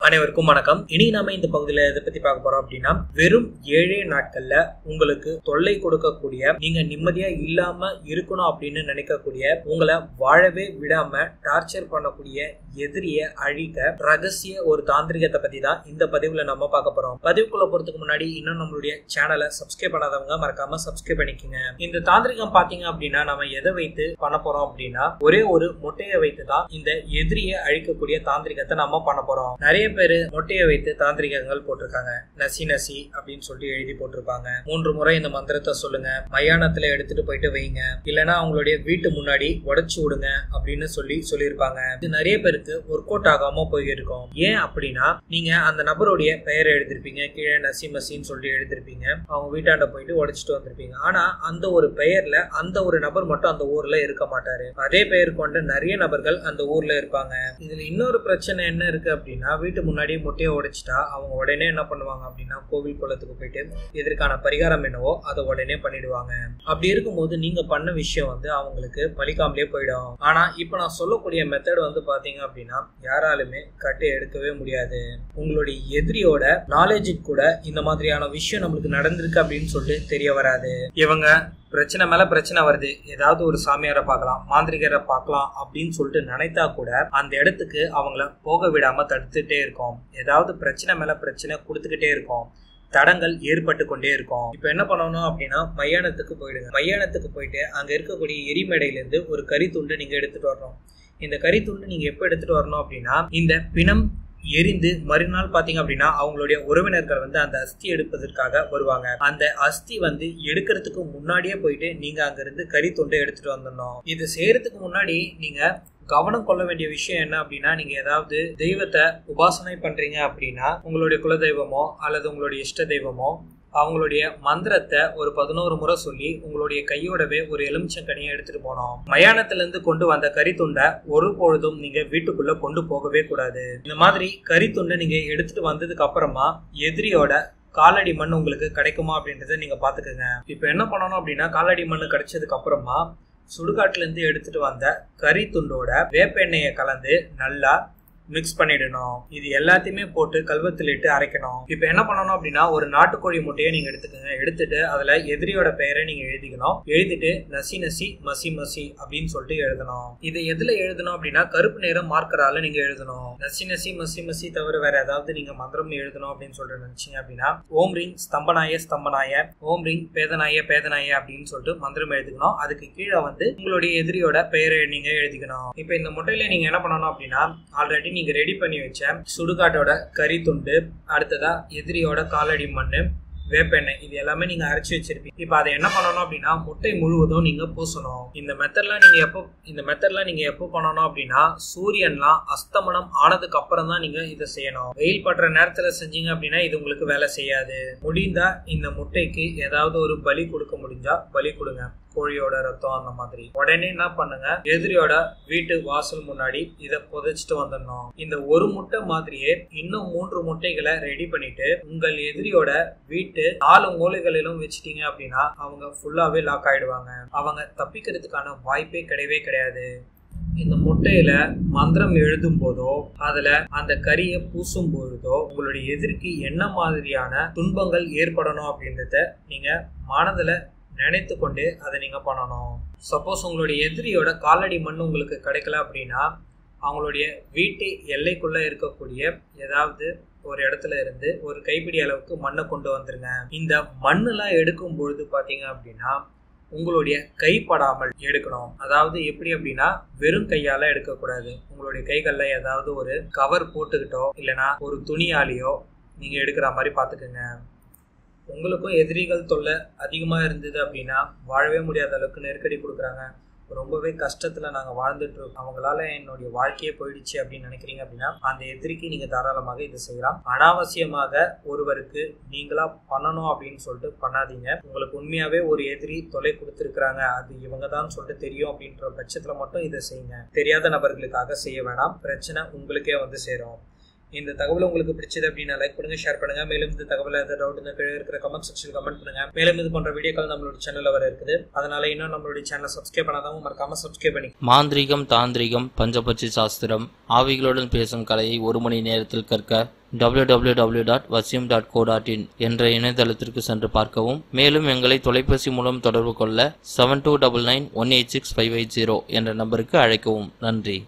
அனைவருக்கும் வணக்கம் இனி நாம இந்த பகுதியில எதை பத்தி பார்க்க போறோம் அப்படின்னா வெறும் ஏழே நாட்கள்ல உங்களுக்கு தொல்லை கொடுக்கக்கூடிய நீங்க நிம்மதியா இல்லாம இருக்கணும் அப்படின்னு நினைக்கக்கூடிய உங்களை வாழவே விடாம டார்ச்சர் பண்ணக்கூடிய எதிரிய அழிக்க ரகசிய ஒரு தாந்திரிகத்தை பத்தி தான் இந்த பதிவுல நம்ம பார்க்க போறோம் பதிவுக்குள்ள போறதுக்கு முன்னாடி இன்னும் நம்மளுடைய சேனலை சப்ஸ்கிரைப் பண்ணாதவங்க மறக்காம சப்ஸ்கிரைப் பண்ணிக்கோங்க இந்த தாந்திரிகம் பாத்தீங்க அப்படின்னா நம்ம எதை வைத்து பண்ண போறோம் அப்படின்னா ஒரே ஒரு முட்டையை வைத்து தான் இந்த எதிரியை அழிக்கக்கூடிய தாந்திரிகத்தை நம்ம பண்ண போறோம் நிறைய பேரு மொட்டையை வைத்து தாந்திரிகங்கள் போட்டிருக்காங்க நசி நசி அப்படின்னு சொல்லிட்டு எழுதி போட்டிருப்பாங்க மூன்று முறை இந்த மந்திரத்தை சொல்லுங்க மயானத்துல எடுத்துட்டு போயிட்டு வைங்க இல்லைன்னா அவங்களுடைய வீட்டு முன்னாடி உடைச்சு விடுங்க அப்படின்னு சொல்லி சொல்லியிருப்பாங்க இது நிறைய பேருக்கு ஒர்க் அவுட் ஆகாம போயிருக்கும் ஏன் அப்படின்னா நீங்க அந்த நபருடைய பெயரை எழுதிருப்பீங்க கீழே நசி மசின்னு சொல்லிட்டு எழுதிருப்பீங்க அவங்க வீட்டாண்ட போயிட்டு உடைச்சிட்டு வந்திருப்பீங்க ஆனா அந்த ஒரு பெயர்ல அந்த ஒரு நபர் மட்டும் அந்த ஊர்ல இருக்க மாட்டாரு அதே பெயர் கொண்ட நிறைய நபர்கள் அந்த ஊர்ல இருப்பாங்க இதுல இன்னொரு பிரச்சனை என்ன இருக்கு அப்படின்னா வீட்டு முன்னாடி முட்டையை உடைச்சிட்டா அவங்க உடனே என்ன பண்ணுவாங்க அப்படின்னா கோவில் குளத்துக்கு போயிட்டு இதற்கான பரிகாரம் என்னவோ அதை உடனே பண்ணிடுவாங்க அப்படி இருக்கும்போது நீங்க பண்ண விஷயம் வந்து அவங்களுக்கு பலிக்காமலே போயிடும் ஆனா இப்ப நான் சொல்லக்கூடிய மெத்தட் வந்து பாத்தீங்க அப்படின்னா யாராலுமே கட்டு எடுக்கவே முடியாது உங்களுடைய எதிரியோட நாலேஜுக்கு கூட இந்த மாதிரியான விஷயம் நம்மளுக்கு நடந்திருக்கு அப்படின்னு சொல்லிட்டு தெரிய வராது இவங்க பிரச்சனை மேல பிரச்சனை வருது ஏதாவது ஒரு சாமியாரை பார்க்கலாம் மாந்திரிகரை பார்க்கலாம் அப்படின்னு சொல்லிட்டு நினைத்தா கூட அந்த இடத்துக்கு அவங்கள போக விடாம தடுத்துட்டே இருக்கும் ஏதாவது பிரச்சனை மேல பிரச்சனை கொடுத்துக்கிட்டே இருக்கும் தடங்கள் ஏற்பட்டு கொண்டே இருக்கும் இப்போ என்ன பண்ணணும் அப்படின்னா மையானத்துக்கு போயிடுங்க மையானத்துக்கு போயிட்டு அங்க இருக்கக்கூடிய எரிமேடையில இருந்து ஒரு கறி துண்டு நீங்க எடுத்துட்டு வரணும் இந்த கறி துண்டு நீங்க எப்போ எடுத்துட்டு வரணும் அப்படின்னா இந்த பிணம் எரிந்து மறுநாள் பாத்தீங்க அப்படின்னா அவங்களுடைய உறவினர்கள் வந்து அந்த அஸ்தி எடுப்பதற்காக வருவாங்க அந்த அஸ்தி வந்து எடுக்கிறதுக்கு முன்னாடியே போயிட்டு நீங்க அங்க இருந்து கறி துண்டை எடுத்துட்டு வந்துடணும் இது செய்யறதுக்கு முன்னாடி நீங்க கவனம் கொள்ள வேண்டிய விஷயம் என்ன அப்படின்னா நீங்க ஏதாவது தெய்வத்தை உபாசனை பண்றீங்க அப்படின்னா உங்களுடைய குலதெய்வமோ அல்லது உங்களுடைய இஷ்ட தெய்வமோ அவங்களுடைய மந்திரத்தை ஒரு பதினோரு முறை சொல்லி உங்களுடைய கையோடவே ஒரு எலுமிச்சங்கனியை எடுத்துட்டு போனோம் மயானத்துல இருந்து கொண்டு வந்த கறித்துண்டை ஒரு பொழுதும் நீங்க வீட்டுக்குள்ள கொண்டு போகவே கூடாது இந்த மாதிரி கறித்துண்டை நீங்க எடுத்துட்டு வந்ததுக்கு அப்புறமா எதிரியோட காலடி மண் உங்களுக்கு கிடைக்குமா அப்படின்றத நீங்க பாத்துக்கோங்க இப்ப என்ன பண்ணணும் அப்படின்னா காலடி மண் கிடைச்சதுக்கு அப்புறமா சுடுகாட்டுல இருந்து எடுத்துட்டு வந்த கறி துண்டோட வேப்பெண்ணெயை கலந்து நல்லா மிக்ஸ் பண்ணிடணும் இது எல்லாத்தையுமே போட்டு கல்வத்தில் இட்டு அரைக்கணும் இப்போ என்ன பண்ணணும் அப்படின்னா ஒரு நாட்டுக்கோழி முட்டையை நீங்க எடுத்துக்கோங்க எடுத்துட்டு அதுல எதிரியோட பெயரை நீங்க எழுதிக்கணும் எழுதிட்டு நசி நசி மசி மசி அப்படின்னு சொல்லிட்டு எழுதணும் இதை எதுல எழுதணும் அப்படின்னா கருப்பு நிறம் மார்க்கரால நீங்க எழுதணும் நசி நசி மசி மசி தவிர வேற ஏதாவது நீங்க மந்திரம் எழுதணும் அப்படின்னு சொல்லிட்டு நினைச்சீங்க அப்படின்னா ஓம் ரிங் ஸ்தம்பனாய ஸ்தம்பனாய ஓம் ரிங் பேதனாய பேதனாய அப்படின்னு சொல்லிட்டு மந்திரம் எழுதிக்கணும் அதுக்கு கீழே வந்து உங்களுடைய எதிரியோட பெயரை நீங்க எழுதிக்கணும் இப்போ இந்த முட்டையில நீங்க என்ன பண்ணணும் அப்படின்னா ஆல்ரெடி நீங்க ரெடி பண்ணி வச்ச சுடுகாட்டோட கறி துண்டு அடுத்ததா எதிரியோட காலடி மண்ணு வேப்பெண்ணெய் இது எல்லாமே நீங்க அரைச்சி வச்சிருப்பீங்க இப்போ அதை என்ன பண்ணணும் அப்படின்னா முட்டை முழுவதும் நீங்க பூசணும் இந்த மெத்தட்லாம் நீங்க எப்போ இந்த மெத்தட்லாம் நீங்க எப்போ பண்ணணும் அப்படின்னா சூரியன்லாம் அஸ்தமனம் ஆனதுக்கு அப்புறம் தான் நீங்க இதை செய்யணும் வெயில் படுற நேரத்துல செஞ்சீங்க அப்படின்னா இது உங்களுக்கு வேலை செய்யாது முடிந்தா இந்த முட்டைக்கு ஏதாவது ஒரு பலி கொடுக்க முடிஞ்சா பலி கொடுங்க கோழியோட ரத்தம் அந்த மாதிரி உடனே என்ன பண்ணுங்க எதிரியோட வீட்டு வாசல் முன்னாடி இத புதைச்சிட்டு வந்துடணும் இந்த ஒரு முட்டை மாதிரியே இன்னும் மூன்று முட்டைகளை ரெடி பண்ணிட்டு உங்கள் எதிரியோட வீட்டு நாலு மூலைகளிலும் வச்சுட்டீங்க அப்படின்னா அவங்க ஃபுல்லாவே லாக் ஆயிடுவாங்க அவங்க தப்பிக்கிறதுக்கான வாய்ப்பே கிடையவே கிடையாது இந்த முட்டையில மந்திரம் எழுதும் போதோ அதுல அந்த கறியை பூசும் பொழுதோ உங்களுடைய எதிர்க்கு என்ன மாதிரியான துன்பங்கள் ஏற்படணும் அப்படின்றத நீங்க மனதுல நினைத்து கொண்டு அதை நீங்க பண்ணணும் சப்போஸ் உங்களுடைய எதிரியோட காலடி மண் உங்களுக்கு கிடைக்கல அப்படின்னா அவங்களுடைய வீட்டு எல்லைக்குள்ள இருக்கக்கூடிய ஏதாவது ஒரு இடத்துல இருந்து ஒரு கைப்பிடி அளவுக்கு மண்ணை கொண்டு வந்துருங்க இந்த மண்ணெல்லாம் எடுக்கும் பொழுது பாத்தீங்க அப்படின்னா உங்களுடைய கைப்படாமல் எடுக்கணும் அதாவது எப்படி அப்படின்னா வெறும் கையால எடுக்கக்கூடாது உங்களுடைய கைகள்ல ஏதாவது ஒரு கவர் போட்டுக்கிட்டோ இல்லைன்னா ஒரு துணியாலேயோ நீங்க எடுக்கிற மாதிரி பாத்துக்கோங்க உங்களுக்கும் எதிரிகள் தொல்லை அதிகமாக இருந்தது அப்படின்னா வாழவே முடியாத அளவுக்கு நெருக்கடி கொடுக்குறாங்க ரொம்பவே கஷ்டத்துல நாங்க வாழ்ந்துட்டு இருக்கோம் அவங்களால என்னுடைய வாழ்க்கையே போயிடுச்சு அப்படின்னு நினைக்கிறீங்க அப்படின்னா அந்த எதிரிக்கு நீங்க தாராளமாக இதை செய்யலாம் அனாவசியமாக ஒருவருக்கு நீங்களா பண்ணணும் அப்படின்னு சொல்லிட்டு பண்ணாதீங்க உங்களுக்கு உண்மையாவே ஒரு எதிரி தொலை கொடுத்துருக்காங்க அது இவங்க தான் சொல்லிட்டு தெரியும் அப்படின்ற பட்சத்துல மட்டும் இதை செய்யுங்க தெரியாத நபர்களுக்காக செய்ய வேணாம் பிரச்சனை உங்களுக்கே வந்து சேரும் இந்த தகவல் உங்களுக்கு பிடிச்சது அப்படின்னா லைக் பண்ணுங்க ஷேர் பண்ணுங்க மேலும் இந்த தகவல் ஏதாவது டவுட் இந்த கீழே இருக்கிற கமெண்ட் செக்ஷன் கமெண்ட் பண்ணுங்க மேலும் இது போன்ற வீடியோக்கள் நம்மளோட சேனல்ல வர இருக்குது அதனால இன்னும் நம்மளுடைய சேனலை சப்ஸ்கிரைப் பண்ணாதவங்க மறக்காம சப்ஸ்கிரைப் பண்ணி மாந்திரீகம் தாந்திரிகம் பஞ்சபட்சி சாஸ்திரம் ஆவிகளுடன் பேசும் கலையை ஒரு மணி நேரத்தில் கற்க www.vasim.co.in dot dot co dot in என்ற இணையதளத்திற்கு சென்று பார்க்கவும் மேலும் எங்களை தொலைபேசி மூலம் தொடர்பு கொள்ள seven two double nine one eight six five eight zero என்ற நம்பருக்கு அழைக்கவும் நன்றி